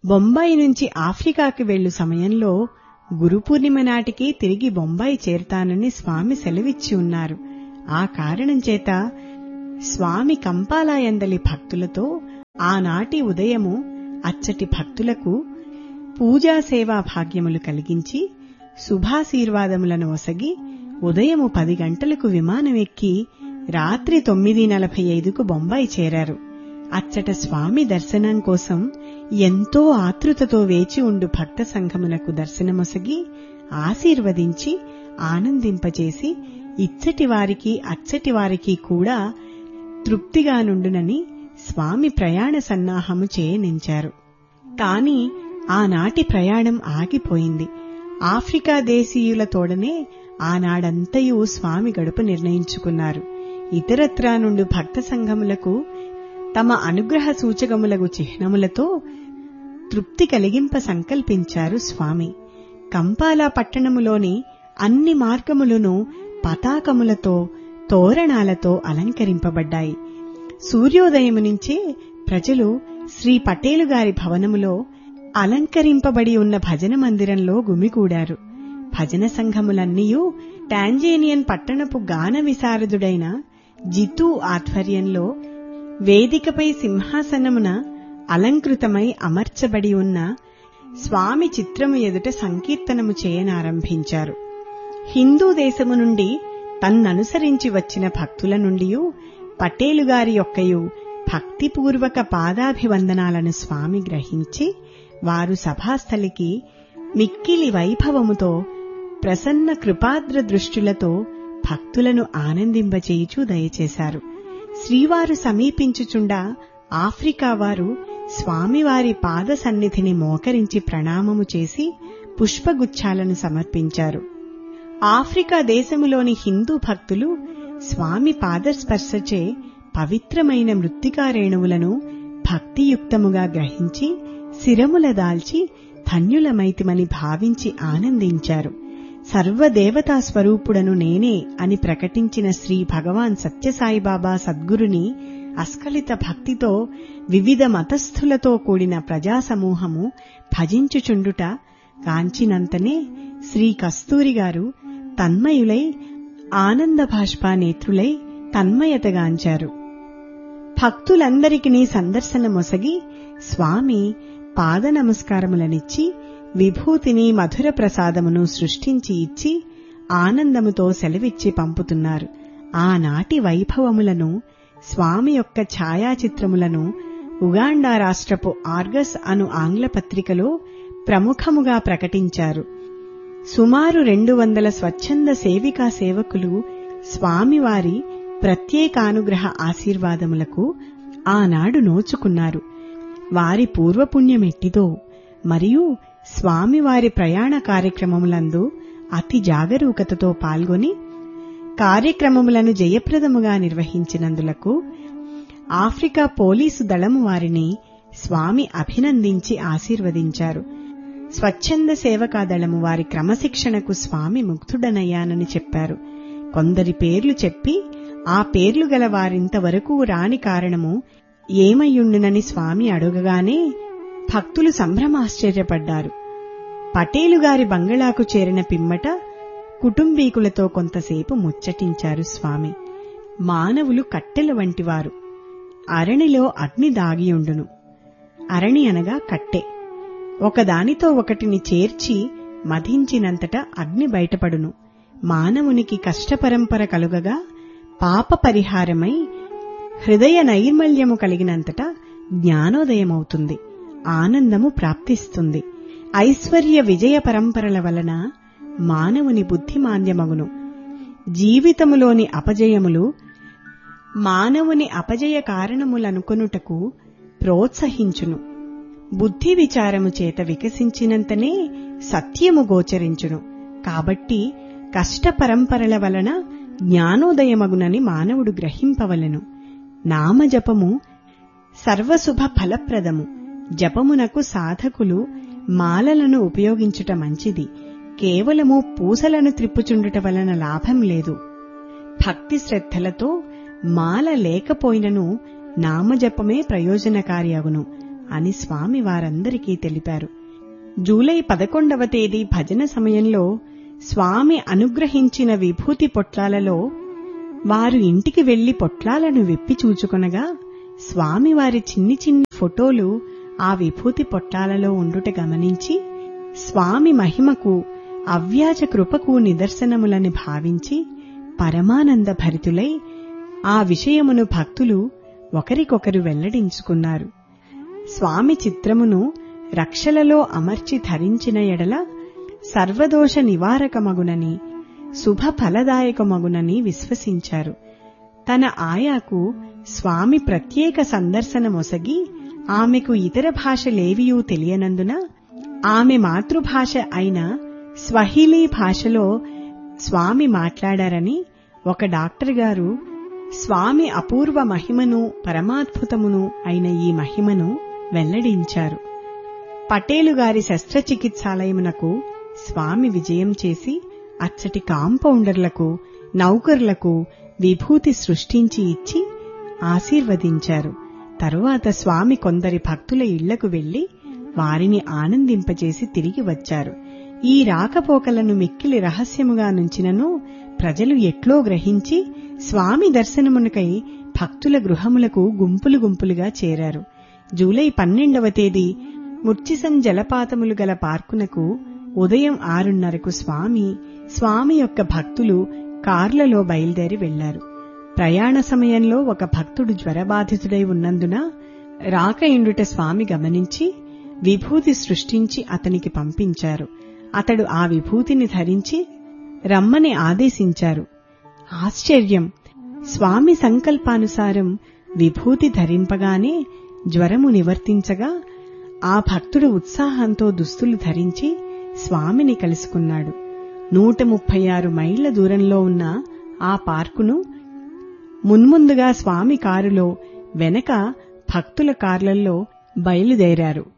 బొంబాయి నుంచి ఆఫ్రికాకి వెళ్ళు సమయంలో గురు పూర్ణిమ నాటికి తిరిగి బొంబాయి చేరుతానని స్వామి సెలవిచ్చి ఉన్నారు ఆ కారణం చేత స్వామి కంపాలాయందలి భక్తులతో ఆనాటి ఉదయము అచ్చటి భక్తులకు పూజా సేవా భాగ్యములు కలిగించి శుభాశీర్వాదములను ఒసగి ఉదయము పది గంటలకు విమానం ఎక్కి రాత్రి తొమ్మిది నలభై ఐదుకు బొంబాయి చేరారు అచ్చట స్వామి దర్శనం కోసం ఎంతో ఆతృతతో వేచి ఉండు భక్త సంఘమునకు దర్శనమొసగి ఆశీర్వదించి ఆనందింపచేసి ఇచ్చటి వారికి అచ్చటి వారికి కూడా తృప్తిగా నుండునని స్వామి ప్రయాణ సన్నాహము చేయనించారు కాని ఆనాటి ప్రయాణం ఆగిపోయింది ఆఫ్రికా దేశీయుల తోడనే ఆనాడంతయు స్వామి గడుపు నిర్ణయించుకున్నారు ఇతరత్రా నుండి భక్త సంఘములకు తమ అనుగ్రహ సూచకములగు చిహ్నములతో తృప్తి కలిగింప సంకల్పించారు స్వామి కంపాలా పట్టణములోని అన్ని మార్గములను పతాకములతో తోరణాలతో అలంకరింపబడ్డాయి సూర్యోదయము నుంచే ప్రజలు శ్రీ పటేలు గారి భవనములో అలంకరింపబడి ఉన్న భజన మందిరంలో గుమిగూడారు భజన సంఘములన్నీయూ టాంజేనియన్ పట్టణపు గాన విశారదుడైన జితూ ఆధ్వర్యంలో వేదికపై సింహాసనమున అలంకృతమై అమర్చబడి ఉన్న స్వామి చిత్రము ఎదుట సంకీర్తనము చేయనారంభించారు హిందూ దేశము నుండి తన్ననుసరించి వచ్చిన భక్తుల నుండి పటేలుగారి యొక్కయు భక్తిపూర్వక పాదాభివందనాలను స్వామి గ్రహించి వారు సభాస్థలికి మిక్కిలి వైభవముతో ప్రసన్న కృపాద్ర దృష్టిలతో భక్తులను ఆనందింపచేయుచూ దయచేశారు శ్రీవారు సమీపించుచుండా ఆఫ్రికా వారు స్వామివారి పాద సన్నిధిని మోకరించి ప్రణామము చేసి పుష్పగుచ్ఛాలను సమర్పించారు ఆఫ్రికా దేశములోని హిందూ భక్తులు స్వామి పాదస్పర్శచే పవిత్రమైన మృత్తికా రేణువులను భక్తియుక్తముగా గ్రహించి శిరముల దాల్చి ధన్యులమైతిమని భావించి ఆనందించారు సర్వదేవతా స్వరూపుడను నేనే అని ప్రకటించిన శ్రీ భగవాన్ సత్యసాయిబాబా సద్గురుని అస్ఖలిత భక్తితో వివిధ మతస్థులతో కూడిన ప్రజాసమూహము భజించుచుండుట కాంచినంతనే శ్రీ కస్తూరి గారు తన్మయులై ఆనంద భాష్పా నేత్రులై తన్మయతగాంచారు భక్తులందరికీ సందర్శనమొసగి స్వామి పాద నమస్కారములనిచ్చి విభూతిని మధుర ప్రసాదమును సృష్టించి ఇచ్చి ఆనందముతో సెలవిచ్చి పంపుతున్నారు ఆనాటి వైభవములను స్వామి యొక్క ఛాయాచిత్రములను ఉగాండా రాష్ట్రపు ఆర్గస్ అను ఆంగ్ల పత్రికలో ప్రముఖముగా ప్రకటించారు సుమారు రెండు వందల స్వచ్ఛంద సేవికా సేవకులు స్వామివారి ప్రత్యేకానుగ్రహ ఆశీర్వాదములకు ఆనాడు నోచుకున్నారు వారి పూర్వపుణ్యమెట్టిదో మరియు స్వామివారి ప్రయాణ కార్యక్రమములందు అతి జాగరూకతతో పాల్గొని కార్యక్రమములను జయప్రదముగా నిర్వహించినందులకు ఆఫ్రికా పోలీసు దళము వారిని స్వామి అభినందించి ఆశీర్వదించారు స్వచ్ఛంద సేవకా దళము వారి క్రమశిక్షణకు స్వామి ముగ్ధుడనయ్యానని చెప్పారు కొందరి పేర్లు చెప్పి ఆ పేర్లు గల వారింతవరకు రాని కారణము ఏమయ్యుండునని స్వామి అడుగగానే భక్తులు సంభ్రమాశ్చర్యపడ్డారు పటేలుగారి బంగళాకు చేరిన పిమ్మట కుటుంబీకులతో కొంతసేపు ముచ్చటించారు స్వామి మానవులు కట్టెల వంటివారు అరణిలో అగ్ని దాగియుండును అరణి అనగా కట్టె ఒకదానితో ఒకటిని చేర్చి మధించినంతట అగ్ని బయటపడును మానవునికి కష్టపరంపర కలుగగా పాప పరిహారమై హృదయ నైర్మల్యము కలిగినంతట జ్ఞానోదయమవుతుంది ఆనందము ప్రాప్తిస్తుంది ఐశ్వర్య విజయ పరంపరల వలన మానవుని బుద్ధిమాంద్యమగును జీవితములోని అపజయములు మానవుని అపజయ కారణములనుకొనుటకు ప్రోత్సహించును బుద్ధి విచారము చేత వికసించినంతనే సత్యము గోచరించును కాబట్టి కష్ట పరంపరల వలన జ్ఞానోదయమగునని మానవుడు గ్రహింపవలెను నామజపము సర్వశుభ ఫలప్రదము జపమునకు సాధకులు మాలలను ఉపయోగించుట మంచిది కేవలము పూసలను త్రిప్పుచుండుట వలన లాభం లేదు భక్తి శ్రద్ధలతో మాల లేకపోయినను నామజపమే ప్రయోజనకారి అగును అని స్వామి వారందరికీ తెలిపారు జూలై పదకొండవ తేదీ భజన సమయంలో స్వామి అనుగ్రహించిన విభూతి పొట్లాలలో వారు ఇంటికి వెళ్లి పొట్లాలను విప్పి చూచుకొనగా స్వామివారి చిన్ని చిన్ని ఫోటోలు ఆ విభూతి పొట్లాలలో ఉండుట గమనించి స్వామి మహిమకు అవ్యాజ కృపకు నిదర్శనములని భావించి పరమానంద భరితులై ఆ విషయమును భక్తులు ఒకరికొకరు వెల్లడించుకున్నారు స్వామి చిత్రమును రక్షలలో అమర్చి ధరించిన ఎడల సర్వదోష నివారకమగునని శుభ ఫలదాయకమగునని విశ్వసించారు తన ఆయాకు స్వామి ప్రత్యేక సందర్శనమొసగి ఆమెకు ఇతర భాషలేవియూ తెలియనందున ఆమె మాతృభాష అయిన స్వహిలీ భాషలో స్వామి మాట్లాడారని ఒక డాక్టర్ గారు స్వామి అపూర్వ మహిమను పరమాద్భుతమును అయిన ఈ మహిమను వెల్లడించారు పటేలు గారి శస్త్రచికిత్సాలయమునకు స్వామి విజయం చేసి అచ్చటి కాంపౌండర్లకు నౌకర్లకు విభూతి సృష్టించి ఇచ్చి ఆశీర్వదించారు తరువాత స్వామి కొందరి భక్తుల ఇళ్లకు వెళ్లి వారిని ఆనందింపచేసి తిరిగి వచ్చారు ఈ రాకపోకలను మిక్కిలి రహస్యముగా నుంచినను ప్రజలు ఎట్లో గ్రహించి స్వామి దర్శనమునకై భక్తుల గృహములకు గుంపులు గుంపులుగా చేరారు జూలై పన్నెండవ తేదీ ముర్చిసం జలపాతములు గల పార్కునకు ఉదయం ఆరున్నరకు స్వామి స్వామి యొక్క భక్తులు కార్లలో బయలుదేరి వెళ్లారు ప్రయాణ సమయంలో ఒక భక్తుడు జ్వరబాధితుడై ఉన్నందున రాక ఇండుట స్వామి గమనించి విభూతి సృష్టించి అతనికి పంపించారు అతడు ఆ విభూతిని ధరించి రమ్మని ఆదేశించారు ఆశ్చర్యం స్వామి సంకల్పానుసారం విభూతి ధరింపగానే జ్వరము నివర్తించగా ఆ భక్తుడు ఉత్సాహంతో దుస్తులు ధరించి స్వామిని కలుసుకున్నాడు నూట ముప్పై ఆరు మైళ్ల దూరంలో ఉన్న ఆ పార్కును మున్ముందుగా స్వామి కారులో వెనక భక్తుల కార్లలో బయలుదేరారు